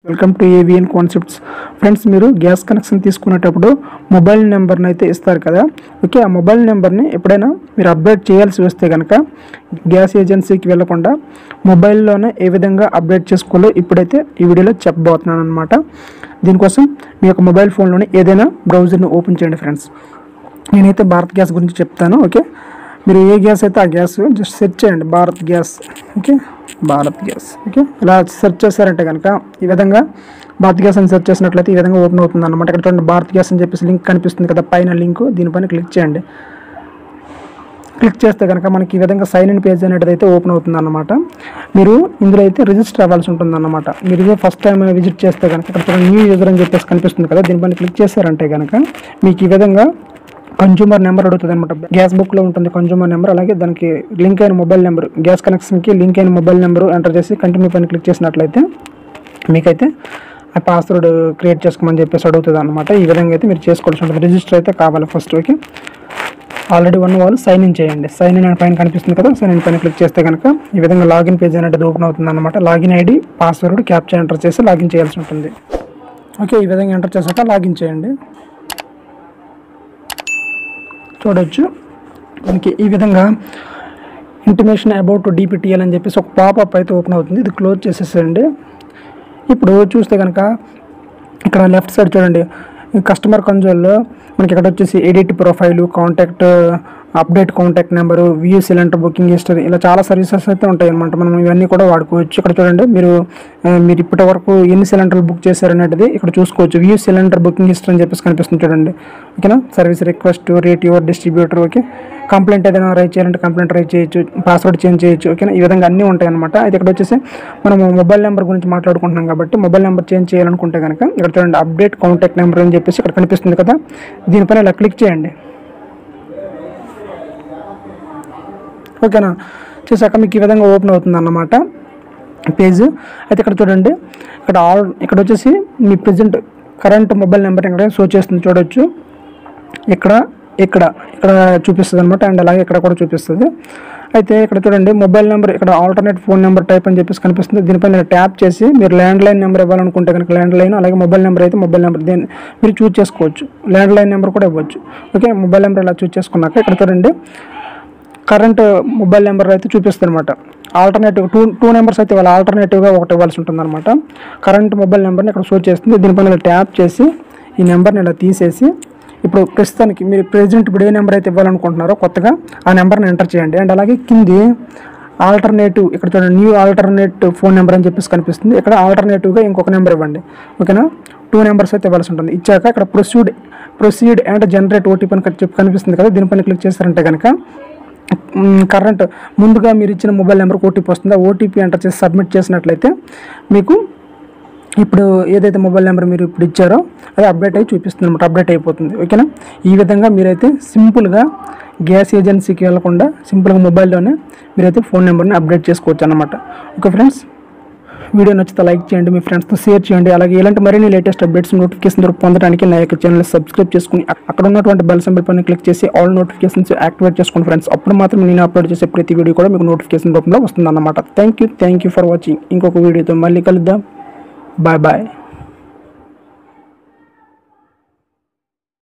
welcome to AVN concepts friends మీరు gas connection తీసుకునేటప్పుడు mobile నెంబర్ని అయితే ఇస్తారు కదా ఓకే ఆ మొబైల్ నెంబర్ని ఎప్పుడైనా మీరు అప్డేట్ చేయాల్సి వస్తే కనుక గ్యాస్ ఏజెన్సీకి వెళ్ళకుండా మొబైల్లోనే ఏ విధంగా అప్డేట్ చేసుకోవాలో ఇప్పుడైతే ఈ వీడియోలో చెప్పబోతున్నాను అనమాట దీనికోసం మీ యొక్క మొబైల్ ఫోన్లోనే ఏదైనా బ్రౌజర్ని ఓపెన్ చేయండి ఫ్రెండ్స్ నేనైతే భారత్ గ్యాస్ గురించి చెప్తాను ఓకే మీరు ఏ గ్యాస్ అయితే ఆ గ్యాస్ జస్ట్ సెర్చ్ చేయండి Bharat gas okay Bharat gas okay ఇలా సెర్చ్ చేశారంటే కనుక ఈ విధంగా భారత్ గ్యాస్ అని సెర్చ్ చేసినట్లయితే ఈ విధంగా ఓపెన్ అవుతుంది అనమాట ఇక్కడ చూడండి భారత్ గ్యాస్ అని చెప్పేసి లింక్ కనిపిస్తుంది కదా పైన లింక్ దీనిపైన క్లిక్ చేయండి క్లిక్ చేస్తే కనుక మనకి ఈ విధంగా సైన్ ఇన్ పేజ్ అనేది అయితే ఓపెన్ అవుతుంది అనమాట మీరు ఇందులో అయితే రిజిస్టర్ అవ్వాల్సి ఉంటుంది అనమాట మీరు ఇదే ఫస్ట్ టైం విజిట్ చేస్తే కనుక ఇక్కడ న్యూ యూజర్ అని చెప్పేసి కనిపిస్తుంది కదా దీనిపైన క్లిక్ చేశారంటే కనుక మీకు ఈ విధంగా కన్జ్యూమర్ నెంబర్ అడుగుతుంది అనమాట గ్యాస్ బుక్లో ఉంటుంది కన్జ్యూమర్ నెంబర్ అలాగే దానికి లింక్ అయిన మొబైల్ నెంబర్ గ్యాస్ కనెక్షన్కి లింక్ అయిన మొబైల్ నెంబర్ ఎంటర్ చేసి కంటిన్యూ పైన క్లిక్ చేసినట్లయితే మీకైతే ఆ పాస్వర్డ్ క్రియేట్ చేసుకోమని చెప్పేసి అడుగుతుంది అనమాట ఈ విధంగా అయితే మీరు చేసుకోవాల్సి ఉంటుంది రిజిస్టర్ అయితే కావాలి ఫస్ట్ ఓకే ఆల్రెడీ ఉన్న వాళ్ళు సైన్ ఇన్ చేయండి సైన్ ఇన్ అని పైన కనిపిస్తుంది కదా సైన్ ఇన్ పైన క్లిక్ చేస్తే కనుక ఈ విధంగా లాగిన్ పేజ్ అనేది ఓపెన్ అవుతుంది అనమాట login ID password captcha enter చేసి లాగిన్ చేయాల్సి ఉంటుంది ఓకే ఈ విధంగా ఎంటర్ చేశాక లాగిన్ చేయండి చూడొచ్చు మనకి ఈ విధంగా ఇంటిమేషన్ అబౌట్ డిపిటిఎల్ అని చెప్పేసి ఒక పాపప్ అయితే ఓపెన్ అవుతుంది ఇది క్లోజ్ చేసేసేయండి ఇప్పుడు చూస్తే కనుక ఇక్కడ లెఫ్ట్ సైడ్ చూడండి కస్టమర్ కన్సోల్లో మనకి ఇక్కడ వచ్చేసి edit profile contact update contact number view cylinder booking history ఇలా చాలా సర్వీసెస్ అయితే ఉంటాయి అనమాట మనం ఇవన్నీ కూడా వాడుకోవచ్చు ఇక్కడ చూడండి మీరు ఆ, మీరు ఇప్పటి వరకు ఎన్ని సిలిండర్లు బుక్ చేశారనేది ఇక్కడ చూసుకోవచ్చు వ్యూ సిలిండర్ బుకింగ్ హిస్టరీ అని చెప్పేసి కనిపిస్తుంది చూడండి ఓకేనా service request rate your distributor okay complaint ఏదైనా రైట్ చేయాలంటే కంప్లైంట్ రైట్ చేయొచ్చు పాస్వర్డ్ చేంజ్ చేయొచ్చు ఓకేనా ఈ విధంగా అన్నీ ఉంటాయి అనమాట అయితే ఇక్కడ వచ్చేసి మనం మొబైల్ నెంబర్ గురించి మాట్లాడుకుంటున్నాం కాబట్టి మొబైల్ నెంబర్ చేంజ్ చేయాలనుకుంటే కనుక ఇక్కడ చూడండి అప్డేట్ కాంటాక్ట్ నెంబర్ అని చెప్పేసి ఇక్కడ కనిపిస్తుంది కదా దీనిపైన ఇలా క్లిక్ చేయండి ఓకేనా చేశాక మీకు ఈ విధంగా ఓపెన్ అవుతుంది అన్నమాట పేజ్ అయితే ఇక్కడ చూడండి ఇక్కడ ఆల్ ఇక్కడ వచ్చేసి మీ ప్రజెంట్ కరెంట్ మొబైల్ నెంబర్ ఇక్కడ షో చేస్తుంది చూడొచ్చు ఇక్కడ ఇక్కడ ఇక్కడ చూపిస్తుంది అనమాట అండ్ అలాగే ఇక్కడ కూడా చూపిస్తుంది అయితే ఇక్కడ చూడండి మొబైల్ నెంబర్ ఇక్కడ ఆల్టర్నేట్ ఫోన్ నెంబర్ టైప్ అని చెప్పేసి కనిపిస్తుంది దీనిపైన ట్యాప్ చేసి మీరు ల్యాండ్ లైన్ నెంబర్ ఇవ్వాలనుకుంటే కనుక ల్యాండ్ లైన్ అలాగే మొబైల్ నెంబర్ అయితే మొబైల్ నెంబర్ దీన్ని మీరు చూస్ చేసుకోవచ్చు ల్యాండ్ లైన్ నెంబర్ కూడా ఇవ్వచ్చు ఓకే మొబైల్ నెంబర్ ఇలా చూస్ చేసుకున్నాక ఇక్కడ చూడండి కరెంట్ మొబైల్ నెంబర్ అయితే చూపిస్తుంది అనమాట ఆల్టర్నేటివ్ టూ టూ నెంబర్స్ అయితే వాళ్ళ ఆల్టర్నేటివ్గా ఒకటి ఇవ్వాల్సి ఉంటుంది అనమాట కరెంట్ మొబైల్ నెంబర్ని ఇక్కడ షో చేస్తుంది దీనిపైన ఇలా ట్యాప్ చేసి ఈ నెంబర్ని ఇలా తీసేసి ఇప్పుడు ప్రస్తుతానికి మీరు ప్రెజెంట్ ఇప్పుడు ఏ నెంబర్ అయితే ఇవ్వాలనుకుంటున్నారో కొత్తగా ఆ నెంబర్ని ఎంటర్ చేయండి అండ్ అలాగే కింది ఆల్టర్నేటివ్ ఇక్కడ చూడండి న్యూ ఆల్టర్నేట్ ఫోన్ నెంబర్ అని చెప్పేసి కనిపిస్తుంది ఇక్కడ ఆల్టర్నేటివ్గా ఇంకొక నెంబర్ ఇవ్వండి ఓకేనా టూ నెంబర్స్ అయితే ఇవ్వాల్సి ఉంటుంది ఇచ్చాక ఇక్కడ proceed proceed and generate OTP అని చెప్పి కనిపిస్తుంది కదా దీనిపైన క్లిక్ చేస్తారంటే కనుక కరెంట్ ముందుగా మీరు ఇచ్చిన మొబైల్ నెంబర్కి ఓటీపీ వస్తుంది ఆ ఓటీపీ ఎంటర్ చేసి సబ్మిట్ చేసినట్లయితే మీకు ఇప్పుడు ఏదైతే మొబైల్ నెంబర్ మీరు ఇప్పుడు ఇచ్చారో అది అప్డేట్ అయ్యి చూపిస్తుంది అనమాట అప్డేట్ అయిపోతుంది ఓకేనా ఈ విధంగా మీరైతే సింపుల్గా గ్యాస్ ఏజెన్సీకి వెళ్లకుండా సింపుల్గా మొబైల్లోనే మీరైతే ఫోన్ నెంబర్ని అప్డేట్ చేసుకోవచ్చు అనమాట ఓకే ఫ్రెండ్స్ వీడియో నచ్చితే లైక్ చేయండి మీ ఫ్రెండ్స్తో షేర్ చేయండి అలాగే ఇలాంటి మరిన్ని లేటెస్ట్ అప్డేట్స్ నోటిఫికేషన్ ద్వారా పొందడానికి నా యొక్క ఛానల్ సబ్స్క్రైబ్ చేసుకుని అక్- అక్కడ ఉన్నటువంటి బెల్ సింబల్ పైన క్లిక్ చేసి ఆల్ నోటిఫికేషన్స్ యాక్టివేట్ చేసుకోండి ఫ్రెండ్స్ అప్పుడు మాత్రం నేను అప్లోడ్ చేసే ప్రతి వీడియో కూడా మీకు నోటిఫికేషన్ రూపంలో వస్తుంది అన్నమాట thank you thank you for watching ఇంకొక వీడియోతో మళ్ళీ కలుద్దాం బాయ్ బాయ్